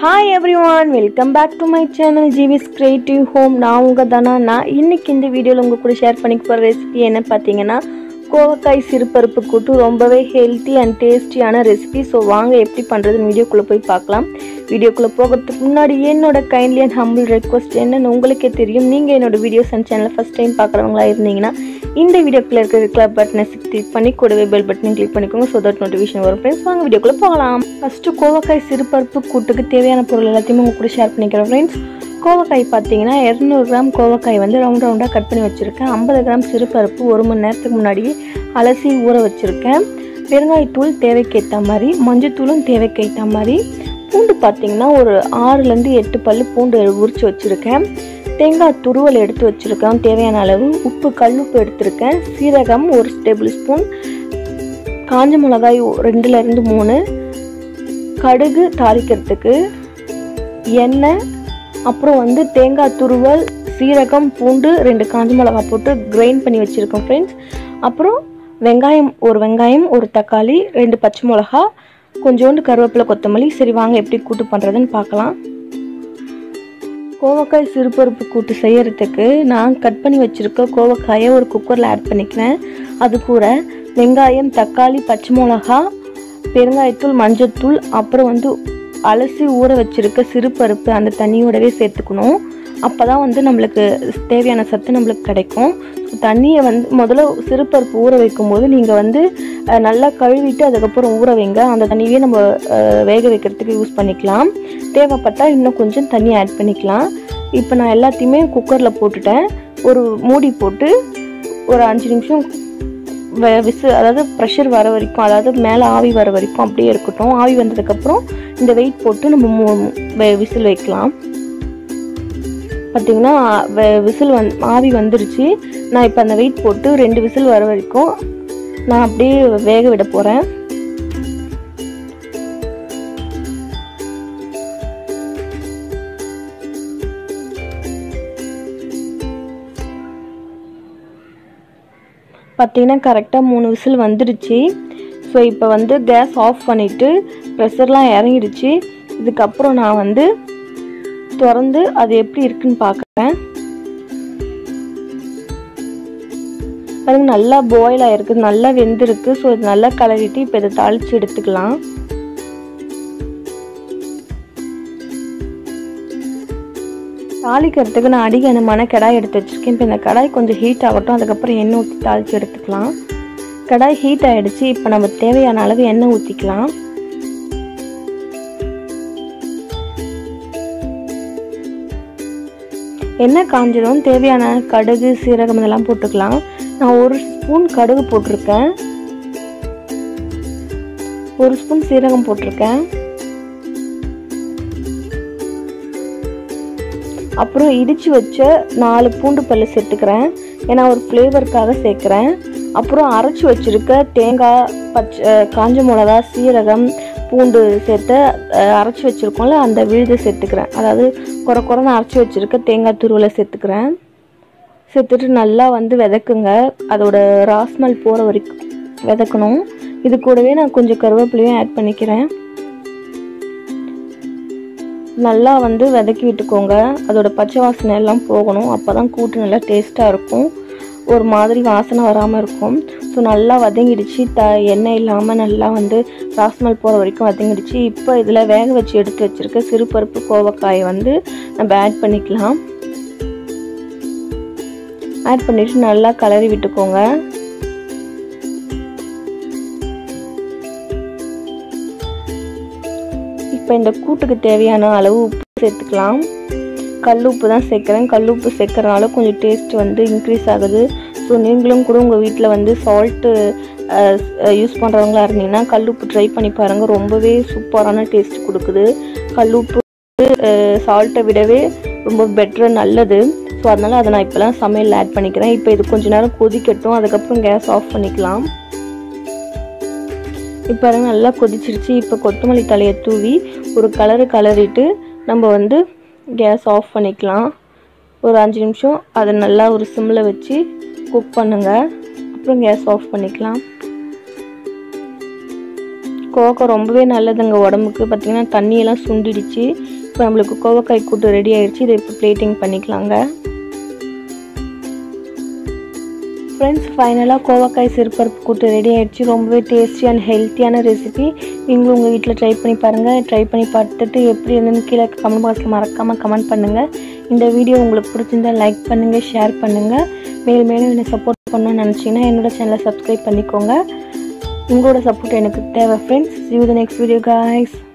hi everyone welcome back to my channel Jeevi's creative home நான் உங்கள் தானா நான் இன்னைக்கு இந்த வீடியோவில் உங்கள் கூட ஷேர் பண்ணிக்க போகிற ரெசிபி என்ன பார்த்தீங்கன்னா கோவக்காய் சிறுபருப்பு கூட்டு ரொம்பவே ஹெல்த்தி அண்ட் டேஸ்டியான ரெசிபி ஸோ வாங்க எப்படி பண்ணுறதுன்னு வீடியோக்குள்ளே போய் பார்க்கலாம் வீடியோக்குள்ளே போகிறதுக்கு முன்னாடி என்னோட கைண்ட்லி அண்ட் ஹம்பிள் ரெக்வஸ்ட் என்னன்னு உங்களுக்கே தெரியும் நீங்கள் என்னோட வீடியோஸ் அண்ட் சேனலை ஃபஸ்ட் டைம் பார்க்குறவங்களா இருந்தீங்கன்னா இந்த வீடியோக்குள்ளே இருக்கிற கிளப் பட்டனை கிளிக் பண்ணி கூடவே பெல் பட்டனையும் கிளிக் பண்ணிக்கோங்க ஸோ தட் நோட்டிஃபிகேஷன் வரும் ஃப்ரெண்ட்ஸ் வாங்க வீடியோக்குள்ளே போகலாம் ஃபஸ்ட்டு கோவக்காய் சிறுபருப்பு கூட்டுக்கு தேவையான பொருள் எல்லாத்தையுமே உங்க கூட ஷேர் பண்ணிக்கிறேன் ஃப்ரெண்ட்ஸ் கோவக்காய் பார்த்தீங்கன்னா இரநூறு கிராம் கோவக்காய் வந்து ரவுண்ட் ரவுண்டாக கட் பண்ணி வச்சுருக்கேன் ஐம்பது கிராம் சிறுபருப்பு ஒரு மணி நேரத்துக்கு முன்னாடி அலசி ஊற வச்சுருக்கேன் பெருங்காயத்தூள் தேவைக்கேற்ற மாதிரி மஞ்சத்தூளும் தேவைக்கேற்ற மாதிரி பூண்டு பார்த்தீங்கன்னா ஒரு ஆறுலேருந்து எட்டு பல் பூண்டு உரித்து வச்சுருக்கேன் தேங்காய் துருவல் எடுத்து வச்சுருக்கேன் தேவையான அளவு உப்பு கல்லுப்பு எடுத்திருக்கேன் சீரகம் ஒரு டேபிள் ஸ்பூன் காஞ்ச மிளகாய் ரெண்டுலேருந்து மூணு கடுகு தாளிக்கிறதுக்கு எண்ணெய் அப்புறம் வந்து தேங்காய் துருவல் சீரகம் பூண்டு ரெண்டு காஞ்ச மிளகாய் போட்டு கிரைண்ட் பண்ணி வச்சுருக்கோம் ஃப்ரெண்ட்ஸ் அப்புறம் வெங்காயம் ஒரு வெங்காயம் ஒரு தக்காளி ரெண்டு பச்சை மிளகா கொஞ்சோண்டு கருவேப்பிலை கொத்தமல்லி சரி வாங்க எப்படி கூட்டு பண்ணுறதுன்னு பார்க்கலாம் கோவக்காய் சிறுபருப்பு கூட்டு செய்யறதுக்கு நான் கட் பண்ணி வச்சுருக்க கோவக்காயை ஒரு குக்கரில் ஆட் பண்ணிக்கிறேன் அது கூட வெங்காயம் தக்காளி பச்சை மிளகா பெருங்காயத்தூள் மஞ்சத்தூள் அப்புறம் வந்து அலசி ஊற வச்சுருக்க சிறுபருப்பு அந்த தண்ணியோடவே சேர்த்துக்கணும் அப்போ தான் வந்து நம்மளுக்கு தேவையான சத்து நம்மளுக்கு கிடைக்கும் ஸோ தண்ணியை வந்து முதல்ல சிறுபருப்பு ஊற வைக்கும்போது நீங்கள் வந்து அஹ், நல்லா கழுவிட்டு அதுக்கப்புறம் ஊற வைங்க அந்த தண்ணியே நம்ம அஹ், வேக வைக்கிறதுக்கு யூஸ் பண்ணிக்கலாம் தேவைப்பட்டால் இன்னும் கொஞ்சம் தண்ணி ஆட் பண்ணிக்கலாம் இப்போ நான் எல்லாத்தையுமே குக்கரில் போட்டுட்டேன் ஒரு மூடி போட்டு ஒரு அஞ்சு நிமிஷம் வ- விசு அதாவது ப்ரெஷர் வர வரைக்கும் அதாவது மேலே ஆவி வர வரைக்கும் அப்படியே இருக்கட்டும் ஆவி வந்ததுக்கப்புறம் இந்த வெயிட் போட்டு நம்ம மூ- வெ- விசில் வைக்கலாம் பார்த்தீங்கன்னா வெ- விசில் வந் ஆவி வந்துருச்சு நான் இப்போ அந்த வெயிட் போட்டு ரெண்டு விசில் வர வரைக்கும் நான் அப்படியே வேக விட போகிறேன் பார்த்தீங்கன்னா கரெக்டாக மூணு விசில் வந்துடுச்சு ஸோ இப்போ வந்து கேஸ் ஆஃப் பண்ணிவிட்டு ப்ரெஷர்லாம் இறங்கிடுச்சு இதுக்கப்புறம் நான் வந்து திறந்து அது எப்படி இருக்குன்னு பார்க்குறேன் பாருங்க நல்லா பாயில் ஆயிருக்கு நல்லா வெந்திருக்கு ஸோ இது நல்லா கலரிட்டு இப்போ இதை தாளித்து எடுத்துக்கலாம் தாளிக்கிறதுக்கு நான் அடிகனமான கடாய் எடுத்து வச்சிருக்கேன் இப்போ இந்த கடாய் கொஞ்சம் ஹீட் ஆகட்டும் அதுக்கப்புறம் எண்ணெய் ஊற்றி தாளித்து எடுத்துக்கலாம் கடாய் ஹீட் ஆகிடுச்சு இப்போ நம்ம தேவையான அளவு எண்ணெய் ஊற்றிக்கலாம் எண்ணெய் காஞ்சதும் தேவையான கடுகு சீரகம் இதெல்லாம் போட்டுக்கலாம் நான் ஒரு ஸ்பூன் கடுகு போட்டிருக்கேன் ஒரு ஸ்பூன் சீரகம் போட்டிருக்கேன் அப்புறம் இடிச்சு வச்ச நாலு பூண்டு பல்லு சேர்த்துக்கிறேன் ஏன்னா ஒரு ஃப்ளேவருக்காக சேர்க்குறேன் அப்புறம் அரைச்சி வச்சிருக்க தேங்காய் பச்சை காஞ்ச மிளகா சீரகம் பூண்டு சேர்த்து அஹ், அரைச்சி வச்சுருக்கோம்ல அந்த விழுதை சேர்த்துக்கிறேன் அதாவது குறை குறைன்னு அரைச்சி வச்சிருக்க தேங்காய் துருவலை சேர்த்துக்கிறேன் சேர்த்துட்டு நல்லா வந்து விதக்குங்க அதோட ராஸ்மல் போகிற வரைக்கும் விதக்கணும் இது கூடவே நான் கொஞ்சம் கருவேப்பிலையும் ஆட் பண்ணிக்கிறேன் நல்லா வந்து வதக்கி விட்டுக்கோங்க அதோட பச்சை வாசனை எல்லாம் போகணும் அப்போ தான் கூட்டு நல்லா டேஸ்ட்டாக இருக்கும் ஒரு மாதிரி வாசனை வராமல் இருக்கும் ஸோ நல்லா வதங்கிடுச்சு த எண்ணெய் இல்லாமல் நல்லா வந்து ராஸ்மல் போகிற வரைக்கும் வதங்கிடுச்சு இப்போ இதில் வேக வச்சு எடுத்து வச்சுருக்க சிறுபருப்பு கோவக்காயை வந்து நம்ம ஆட் பண்ணிக்கலாம் ஆட் பண்ணிட்டு நல்லா கலரி விட்டுக்கோங்க இப்போ இந்த கூட்டுக்கு தேவையான அளவு உப்பு சேர்த்துக்கலாம் கல் உப்பு தான் சேர்க்குறேன் கல் உப்பு சேர்க்கறனால கொஞ்சம் டேஸ்ட் வந்து இன்க்ரீஸ் ஆகுது ஸோ நீங்களும் கூட உங்கள் வீட்டில் வந்து சால்ட்டு யூஸ் பண்ணுறவங்களா இருந்தீங்கன்னா கல் உப்பு ட்ரை பண்ணி பாருங்கள் ரொம்பவே சூப்பரான டேஸ்ட் கொடுக்குது கல் உப்பு சால்ட்டை விடவே ரொம்ப பெட்ரு நல்லது ஸோ அதனால் அதை நான் இப்போலாம் சமையல் ஆட் பண்ணிக்கிறேன் இப்போ இது கொஞ்ச நேரம் கொதிக்கட்டும் அதுக்கப்புறம் கேஸ் ஆஃப் பண்ணிக்கலாம் இப்போ பாருங்க நல்லா கொதிச்சிருச்சு இப்போ கொத்தமல்லி தலையை தூவி ஒரு கலரு கலரிட்டு நம்ம வந்து கேஸ் ஆஃப் பண்ணிக்கலாம் ஒரு அஞ்சு நிமிஷம் அதை நல்லா ஒரு சிம்மில் வச்சு குக் பண்ணுங்க அப்புறம் கேஸ் ஆஃப் பண்ணிக்கலாம் கோவக்காய் ரொம்பவே நல்லதுங்க உடம்புக்கு பார்த்தீங்கன்னா தண்ணியெல்லாம் சுண்டிடுச்சு இப்போ நம்மளுக்கு கோவக்காய் கூட்டு ரெடி ஆயிடுச்சு இதை இப்போ பிளேட்டிங் பண்ணிக்கலாங்க ஃப்ரெண்ட்ஸ் ஃபைனலாக கோவக்காய் சிறுபருப்பு கூட்டு ரெடி ஆயிடுச்சு ரொம்பவே டேஸ்டி அண்ட் ஹெல்த்தியான ரெசிபி நீங்களும் உங்கள் வீட்டில் ட்ரை பண்ணி பாருங்கள் ட்ரை பண்ணி பார்த்துட்டு எப்படி இருந்துன்னு கீழே கமெண்ட் பாக்ஸில் மறக்காமல் கமெண்ட் பண்ணுங்கள் இந்த வீடியோ உங்களுக்கு பிடிச்சிருந்தா லைக் பண்ணுங்கள் ஷேர் பண்ணுங்கள் மேல் மேலும் என்னை சப்போர்ட் பண்ணணும்னு நினச்சிங்கன்னா என்னோட சேனலை சப்ஸ்கிரைப் பண்ணிக்கோங்க உங்களோட சப்போர்ட் எனக்கு தேவை friends you the next video guys